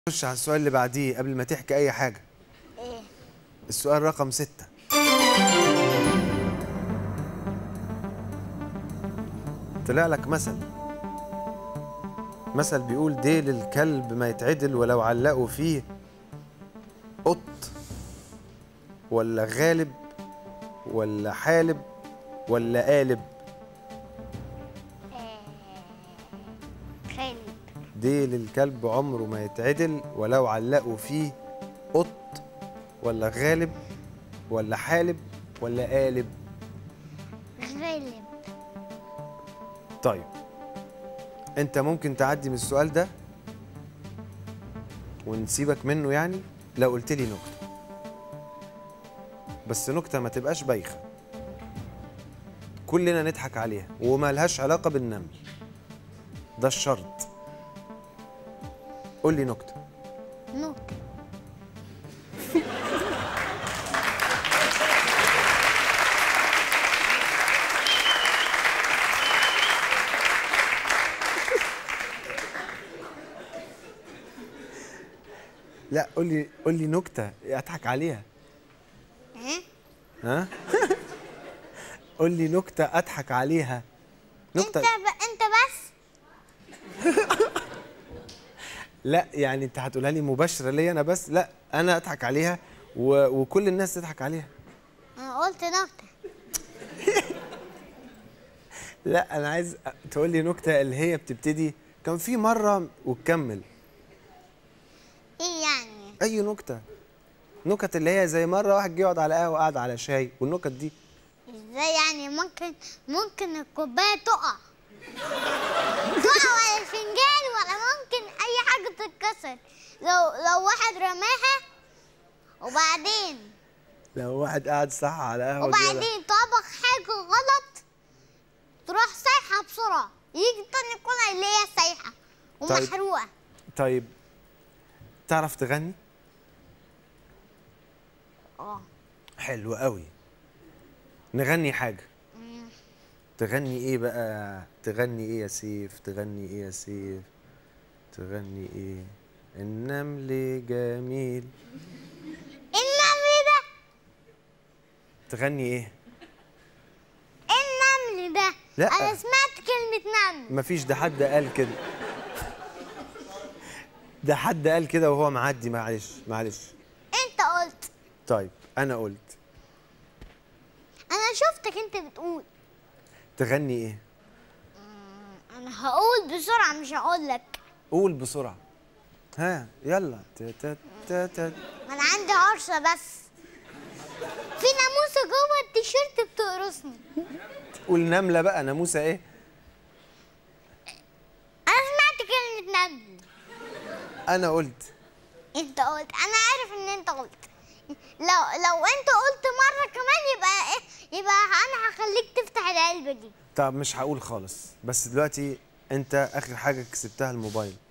نخش على السؤال اللي بعديه قبل ما تحكي أي حاجة ايه السؤال رقم ستة طلع لك مثل مثل بيقول ديل الكلب ما يتعدل ولو علقوا فيه قط ولا غالب ولا حالب ولا قالب خالد ديل الكلب عمره ما يتعدل ولو علقوا فيه قط ولا غالب ولا حالب ولا قالب غالب طيب انت ممكن تعدي من السؤال ده ونسيبك منه يعني لو قلت لي نكته بس نكته ما تبقاش بايخه كلنا نضحك عليها وما لهاش علاقه بالنمل ده الشرط قول لي نكته نكتة لا قول لي قول لي نكته اضحك عليها ايه ها قول لي نكته اضحك عليها انت نكته ب... انت بس لا يعني انت هتقولها لي مباشره ليا انا بس لا انا اضحك عليها و... وكل الناس تضحك عليها انا قلت نكتة لا انا عايز تقول لي نكته اللي هي بتبتدي كان في مره وتكمل ايه يعني اي نكته نكت اللي هي زي مره واحد جه يقعد على قهوه قعد على شاي والنكت دي ازاي يعني ممكن ممكن الكوباية تقع تقع على الفنجان ولا ممكن اي حاجة تتكسر لو لو واحد رماها وبعدين لو واحد قاعد صح على قهوه جه يقعد- وبعدين طبخ حاجة غلط تروح سايحة بسرعة يجي تاني ياكلها اللي هي سايحة طيب. ومحروقة طيب تعرف تغني اه حلو قوي نغني حاجه مم. تغني ايه بقى تغني ايه يا سيف تغني ايه يا سيف تغني ايه النمل جميل النمل ده تغني ايه النمل ده لا. انا سمعت كلمة نمل مفيش ده حد قال كده ده حد قال كده وهو معدي معلش معلش انت قلت طيب انا قلت انا شفتك انت بتقول تغني ايه انا هقول بسرعة مش هقول لك قول بسرعه ها يلا ت- ت- ت- ت- انا عندي عرسة بس في ناموسة جوه التيشيرت بتقرصني قول نمله بقى ناموسه ايه انا سمعت كلمة نمل انا قلت انت قلت انا عارف ان انت قلت لو لو انت قلت مرة كمان يبقى ايه يبقى انا هخليك تفتح العلبة دي طب مش هقول خالص بس دلوقتي انت اخر حاجه كسبتها الموبايل